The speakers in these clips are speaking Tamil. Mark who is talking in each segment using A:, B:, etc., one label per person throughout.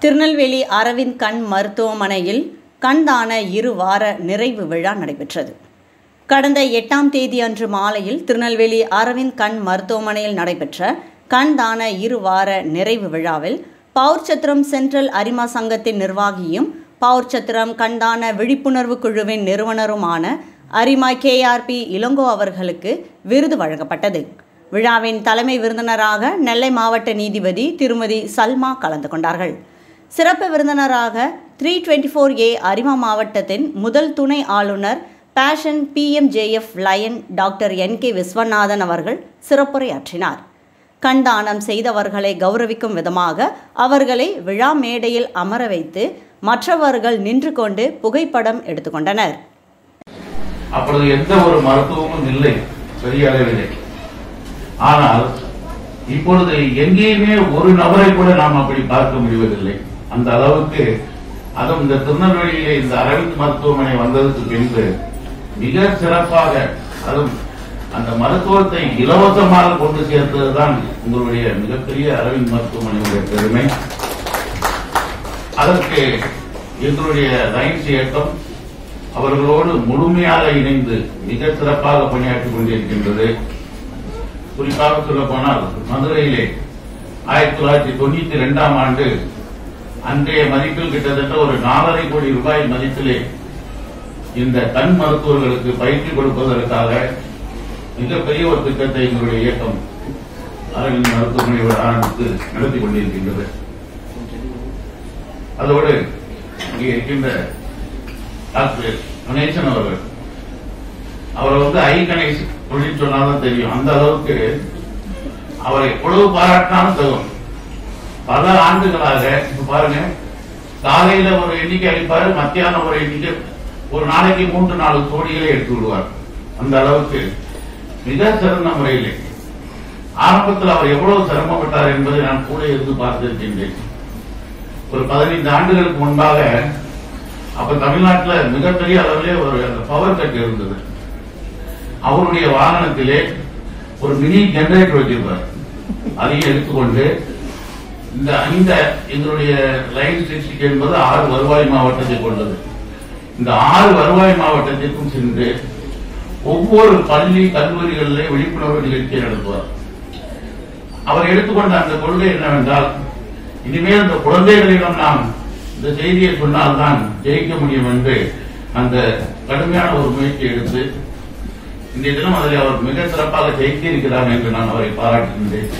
A: திருநெல்வேலி அரவிந்த் கண் மருத்துவமனையில் கண் தான இரு வார நிறைவு விழா நடைபெற்றது கடந்த எட்டாம் தேதி அன்று மாலையில் திருநெல்வேலி அரவிந்த் கண் மருத்துவமனையில் நடைபெற்ற கண் தான இரு வார நிறைவு விழாவில் பவுர்ச்சத்திரம் சென்ட்ரல் அரிமா சங்கத்தின் நிர்வாகியும் பவுர்ச்சத்திரம் கண்தான விழிப்புணர்வு குழுவின் நிறுவனருமான அரிமா கேஆர்பி இளங்கோ அவர்களுக்கு விருது வழங்கப்பட்டது விழாவின் தலைமை விருந்தினராக நெல்லை மாவட்ட நீதிபதி திருமதி சல்மா கலந்து கொண்டார்கள் சிறப்பு விருந்தினராக த்ரீ டுவெண்ட்டி ஃபோர் ஏ அரிமா மாவட்டத்தின் முதல் துணை ஆளுநர் பேஷன் PMJF lion doctor N K Viswanathan அவர்கள் சிறப்புரையாற்றினார் கண்தானம் செய்தவர்களை கௌரவிக்கும் விதமாக அவர்களை விழா மேடையில் அமர வைத்து மற்றவர்கள் நின்று கொண்டு புகைப்படம் எடுத்துக்கொண்டனர்
B: அப்பொழுது எந்த ஒரு மருத்துவமும் இல்லை பெரிய அளவிலே ஆனால் இப்பொழுது எங்கேயுமே ஒரு நபரை கூட நாம் அப்படி பார்க்க முடிவதில்லை அந்த அளவுக்கு அதுவும் இந்த திருநெல்வேலியிலே இந்த அரவிந்த் மருத்துவமனை வந்ததுக்கு பின்பு மிக சிறப்பாக அதுவும் அந்த மருத்துவத்தை இலவசமாக கொண்டு சேர்த்ததுதான் உங்களுடைய மிகப்பெரிய அரவிந்த் மருத்துவமனையுடைய பெருமை அதற்கு எங்களுடைய லைன்ஸ் இயக்கம் அவர்களோடு முழுமையாக இணைந்து மிக சிறப்பாக பணியாற்றிக் கொண்டிருக்கின்றது குறிப்பாக சொல்ல போனால் மதுரையிலே ஆயிரத்தி தொள்ளாயிரத்தி தொண்ணூத்தி இரண்டாம் ஆண்டு அன்றைய மதிப்பில் கிட்டத்தட்ட ஒரு நாலரை கோடி ரூபாய் மதிப்பிலே இந்த கண் மருத்துவர்களுக்கு பயிற்சி கொடுப்பதற்காக மிகப்பெரிய ஒரு திட்டத்தை எங்களுடைய இயக்கம் அரவிந்த் மருத்துவமனையோடு ஆரம்பித்து நடத்தி கொண்டிருக்கின்றது அதோடு இங்கே இருக்கின்ற டாக்டர் கணேசன் அவர்கள் அவரை வந்து ஐ கணேஷ் அப்படின்னு சொன்னாலும் தெரியும் அந்த அளவுக்கு அவரை எவ்வளவு பாராட்டினாலும் தகும் பல ஆண்டுகளாக இப்ப பாருங்க காலையில ஒரு எண்ணிக்கை அளிப்பாரு மத்தியானம் ஒரு எண்ணிக்கை ஒரு நாளைக்கு மூன்று நாலு கோடிகளை எடுத்து விடுவார் அந்த அளவுக்கு மிக சிறந்த முறையிலே ஆரம்பத்தில் அவர் எவ்வளவு சிரமப்பட்டார் என்பதை நான் கூட இருந்து பார்த்திருக்கின்றேன் ஒரு பதினைந்து ஆண்டுகளுக்கு முன்பாக அப்ப தமிழ்நாட்டுல மிகப்பெரிய அளவிலே ஒரு பவர் கட் இருந்தது அவருடைய வாகனத்திலே ஒரு மினி ஜெனரேட்டர் வச்சிருப்பார் அதையும் எடுத்துக்கொண்டு இந்த இந்த எங்களுடைய லைன் டிஸ்ட்ரிக்ட் என்பது ஆறு வருவாய் மாவட்டத்தை கொண்டது இந்த ஆறு வருவாய் மாவட்டத்திற்கும் சென்று ஒவ்வொரு பள்ளி கல்லூரிகளிலே விழிப்புணர்வு நிகழ்ச்சியை நடத்துவார் அவர் எடுத்துக்கொண்ட அந்த கொள்கை என்னவென்றால் இனிமேல் இந்த குழந்தைகளிடம் நாம் இந்த செய்தியை சொன்னால்தான் ஜெயிக்க முடியும் என்று அந்த கடுமையான ஒரு முயற்சி எடுத்து இன்றைய தினம் அதில் அவர் மிக சிறப்பாக ஜெயித்திருக்கிறார் என்று நான் அவரை பாராட்டுகின்றேன்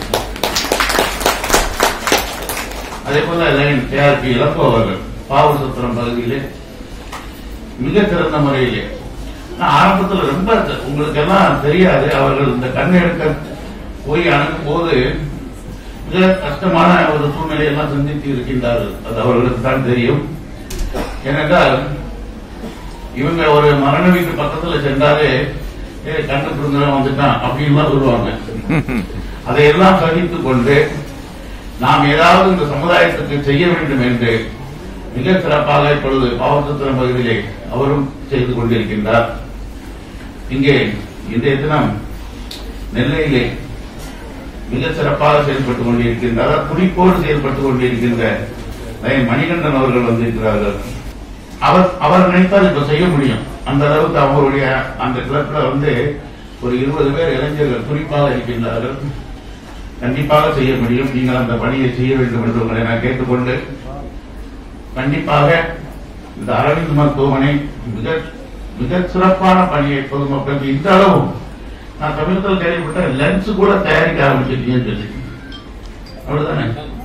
B: அதே போல லைன் கேஆர்பி இளங்கோ அவர்கள் பாவசத்திரம் பகுதியிலே மிக சிறந்த முறையிலே நான் ஆரம்பத்தில் ரொம்ப உங்களுக்கு எல்லாம் தெரியாது அவர்கள் இந்த கண் எடுக்க போய் அனுப்பும் போது மிக கஷ்டமான ஒரு சூழ்நிலையெல்லாம் சந்தித்து இருக்கின்றார்கள் அது அவர்களுக்கு தான் தெரியும் ஏனென்றால் இவங்க ஒரு மரண வீட்டு பக்கத்துல சென்றாலே ஏ கண்ணு பிறந்தவன் வந்துட்டான் அப்படின்லாம் சொல்லுவாங்க அதையெல்லாம் சகித்துக் கொண்டு நாம் ஏதாவது இந்த சமுதாயத்துக்கு செய்ய வேண்டும் என்று மிக சிறப்பாக இப்பொழுது பாவசத்திரம் பகுதியிலே அவரும் செய்து கொண்டிருக்கின்றார் இங்கே இன்றைய தினம் நெல்லையிலே மிக சிறப்பாக செயல்பட்டுக் கொண்டிருக்கின்றார் குறிப்போடு செயல்பட்டுக் கொண்டிருக்கின்ற நயன் மணிகண்டன் அவர்கள் வந்திருக்கிறார்கள் அவர் அவர் நினைத்தால் இப்ப செய்ய முடியும் அந்த அளவுக்கு அவருடைய அந்த கிளப்ல வந்து ஒரு இருபது பேர் இளைஞர்கள் குறிப்பாக இருக்கின்றார்கள் கண்டிப்பாக செய்ய முடியும் நீங்கள் அந்த பணியை செய்ய வேண்டும் என்று உங்களை நான் கேட்டுக்கொண்டு கண்டிப்பாக இந்த அரவிந்த் மருத்துவமனை மிக மிக சிறப்பான பணியை பொதுமக்களுக்கு இந்த அளவும் நான் சமீபத்தில் கேள்விப்பட்ட லென்ஸ் கூட தயாரிக்க ஆரம்பிச்சிருக்கீங்கன்னு சொல்லி அவ்வளவுதானே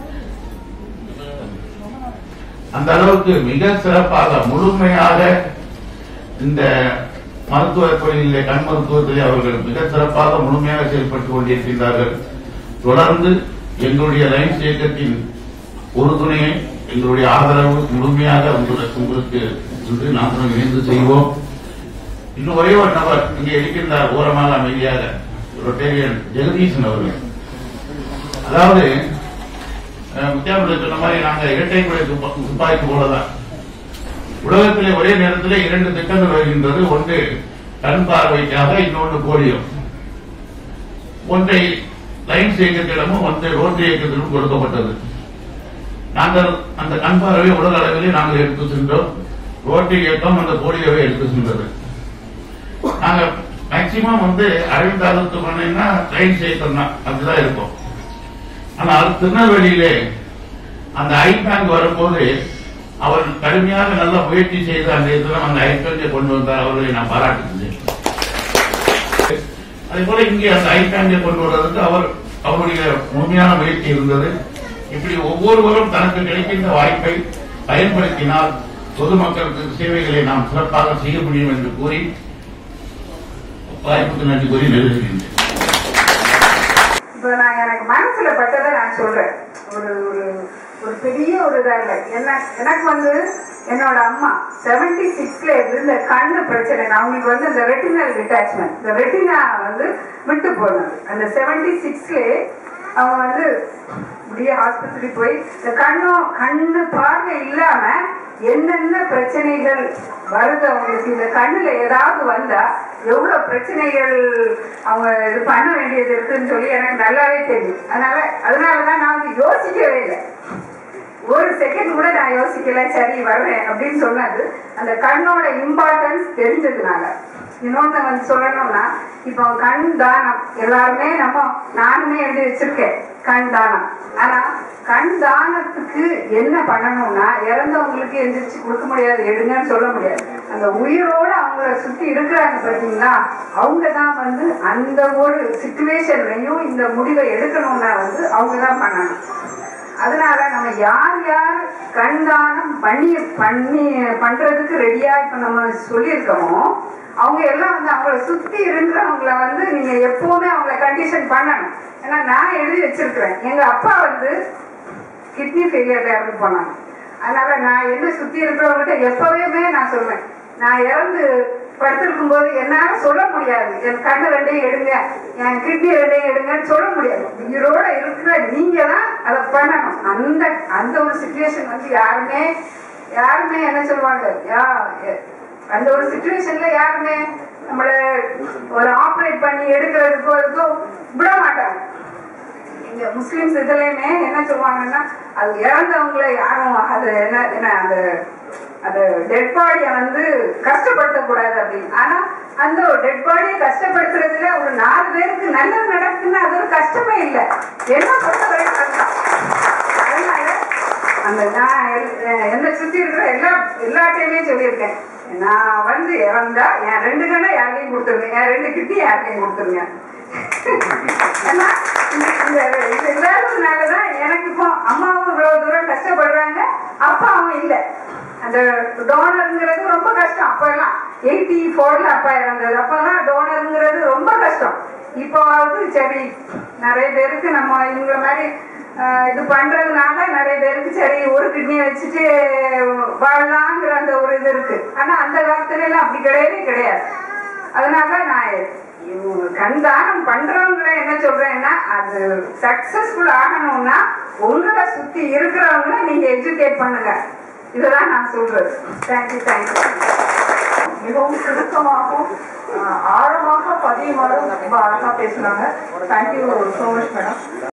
B: அந்த அளவுக்கு மிக சிறப்பாக முழுமையாக இந்த மருத்துவ தொழிலே கண் மருத்துவத்திலே அவர்கள் மிக சிறப்பாக முழுமையாக செயல்பட்டுக் கொண்டிருக்கின்றார்கள் தொடர்ந்து எங்களுடைய லைன்ஸ் இயக்கத்தின் உறுதுணையை எங்களுடைய ஆதரவு முழுமையாக உங்களுக்கு உங்களுக்கு இன்று நாங்களும் இணைந்து செய்வோம் இன்னும் ஒரே ஒரு நபர் இங்கே இருக்கின்றார் ஓரமாக அமைதியாக ரொட்டேரியன் ஜெகதீசன் அவர்கள் அதாவது முத்தியாபுரம் சொன்ன மாதிரி நாங்க இரட்டை குறை துப்பாக்கி போலதான் உலகத்திலே ஒரே நேரத்திலே இரண்டு திட்டங்கள் வருகின்றது ஒன்று கண் பார்வைக்காக இன்னொன்று போலியோ ஒன்றை லைன்ஸ் இயக்கத்திடமும் ஒன்றை ரோட்டரி இயக்கத்திலும் கொடுக்கப்பட்டது நாங்கள் அந்த கண் பார்வை உலக அளவிலே நாங்கள் எடுத்து சென்றோம் ரோட்டரி இயக்கம் அந்த போலியோவை எடுத்து சென்றது நாங்க மேக்சிமம் வந்து அரவிந்த் ஆதத்து பண்ணீங்கன்னா ட்ரெயின் சேர்த்தோம் தான் அதுதான் இருக்கும் ஆனா அது திருநெல்வேலியிலே அந்த ஐ பேங்க் வரும்போது அவர் கடுமையாக நல்ல முயற்சி செய்து அந்த இதுல அந்த ஐபேங்கை கொண்டு வந்தார் அவர்களை நான் பாராட்டுகிறேன் அதே போல இங்கே அந்த ஐபேங்கை கொண்டு வர்றதுக்கு அவர் அவருடைய முழுமையான முயற்சி இருந்தது இப்படி ஒவ்வொருவரும் தனக்கு கிடைக்கின்ற வாய்ப்பை பயன்படுத்தினால் பொதுமக்களுக்கு சேவைகளை நாம் சிறப்பாக செய்ய முடியும் என்று கூறி வாய்ப்புக்கு நன்றி கூறி நிறுத்துகின்றேன்
C: இப்போ நான் எனக்கு மனசுல பட்டதை நான் சொல்றேன் ஒரு ஒரு ஒரு பெரிய ஒரு இதா இல்லை என்ன எனக்கு வந்து என்னோட அம்மா செவன்டி சிக்ஸ்ல இருந்த கண்ணு பிரச்சனை நான் அவங்களுக்கு வந்து இந்த ரெட்டினல் டிட்டாச்மெண்ட் இந்த ரெட்டினா வந்து விட்டு போனது அந்த செவன்டி சிக்ஸ்ல அவங்க வந்து முடிய ஆஸ்பத்திரி போய் இந்த கண்ணும் கண்ணு பார்வை இல்லாம என்னென்ன பிரச்சனைகள் வருது அவங்களுக்கு இந்த கண்ணுல ஏதாவது வந்தா எவ்வளவு பிரச்சனைகள் அவங்க இது பண்ண வேண்டியது இருக்குன்னு சொல்லி எனக்கு நல்லாவே தெரியும் அதனால அதனாலதான் நான் வந்து யோசிக்கவே இல்லை ஒரு செகண்ட் கூட நான் யோசிக்கல சரி வருவேன் அப்படின்னு சொன்னது அந்த கண்ணோட இம்பார்ட்டன்ஸ் தெரிஞ்சதுனால இன்னொன்னு வந்து சொல்லணும்னா இப்போ கண் தானம் எல்லாருமே நம்ம நானுமே எழுதி வச்சிருக்கேன் கண் தானம் ஆனா கண் தானத்துக்கு என்ன பண்ணணும்னா இறந்தவங்களுக்கு எந்திரிச்சு கொடுக்க முடியாது எடுங்கன்னு சொல்ல முடியாது அந்த உயிரோட அவங்கள சுத்தி இருக்கிறாங்க பார்த்தீங்களா அவங்க தான் வந்து அந்த ஒரு சுச்சுவேஷன்லையும் இந்த முடிவை எடுக்கணும்னா வந்து அவங்க தான் பண்ணணும் அதனால நம்ம யார் யார் கண்தானம் பண்ணி பண்ணி பண்றதுக்கு ரெடியா இப்ப நம்ம சொல்லியிருக்கோமோ அவங்க எல்லாம் வந்து அவங்கள சுத்தி இருக்கிறவங்கள வந்து நீங்க எப்பவுமே அவங்கள கண்டிஷன் பண்ணணும் ஏன்னா நான் எழுதி வச்சிருக்கிறேன் எங்க அப்பா வந்து கிட்னி ஃபெயிலியர்ல இறந்து போனாங்க அதனால நான் என்ன சுத்தி இருக்கிறவங்ககிட்ட எப்பவுமே நான் சொல்றேன் நான் இறந்து படுத்திருக்கும் போது என்னால சொல்ல முடியாது என் கண்ணு ரெண்டையும் எடுங்க என் கிட்னி ரெண்டையும் எடுங்கன்னு சொல்ல முடியாது உயிரோட இருக்கிற நீங்க தான் அதை பண்ணணும் அந்த அந்த ஒரு சுச்சுவேஷன் வந்து யாருமே யாருமே என்ன சொல்லுவாங்க யா எ- அந்த ஒரு சுச்சுவேஷன்ல யாருமே நம்மள ஒரு ஆப்ரேட் பண்ணி எடுக்கிறதுக்கோ இதுக்கோ விட மாட்டாங்க இந்த முஸ்லிம்ஸ் இதுலயுமே என்ன சொல்லுவாங்கன்னா அது இறந்தவங்களை யாரும் அது என்ன என்ன அந்த அந்த டெட் பாடியை வந்து கஷ்டப்படுத்தக்கூடாது அப்படின்னு ஆனா அந்த ஒரு டெட் பாடியை கஷ்டப்படுத்துறதுல ஒரு நாலு பேருக்கு நல்லது நடக்குன்னா அது ஒரு கஷ்டமே இல்லை என்ன பொறுத்த வரைக்கும் அதுதான். அதனால அந்த நான் எ- என்னை சுத்தி இருக்கிற எல்லா எல்லாத்தையுமே சொல்லியிருக்கேன் நான் வந்து இறந்தா என் ரெண்டு கண்ணை யாரையும் கொடுத்துருங்க என் ரெண்டு கிட்டி யாரையும் கொடுத்துருங்க ஏன்னா, இந்த- இந்த- இது இல்லாததுனாலதான் எனக்கு இப்போ அம்மாவும் இவ்வளவு தூரம் கஷ்டப்படுறாங்க அப்பாவும் இல்லை அந்த டோனருங்கிறது ரொம்ப கஷ்டம் அப்ப எல்லாம் எயிட்டி ஃபோர்ல அப்பா இறந்தது அப்பெல்லாம் டோனருங்கிறது ரொம்ப கஷ்டம் இப்போ வந்து சரி நிறைய பேருக்கு நம்ம இவங்க மாதிரி ஆஹ், இது பண்றதுனால நிறைய பேருக்கு சரி ஒரு கிட்னி வச்சுட்டு வாழலாங்கிற அந்த ஒரு இது இருக்கு ஆனா அந்த காலத்துல எல்லாம் அப்படி கிடையவே கிடையாது அதனால நான் இவங்க கண்தானம் பண்றவங்கள என்ன சொல்றேன்னா அது சக்சஸ்ஃபுல் ஆகணும்னா உங்களை சுத்தி இருக்கிறவங்கள நீங்க எஜுகேட் பண்ணுங்க இதுதான் நான் சொல்றது தேங்க்யூ தேங்க்யூ
D: மிகவும் சுருக்கமாகவும் ஆஹ், ஆழமாக பதியுமாறும் ரொம்ப அழகா பேசுனாங்க தேங்க்யூ ஸோ மச் மேடம்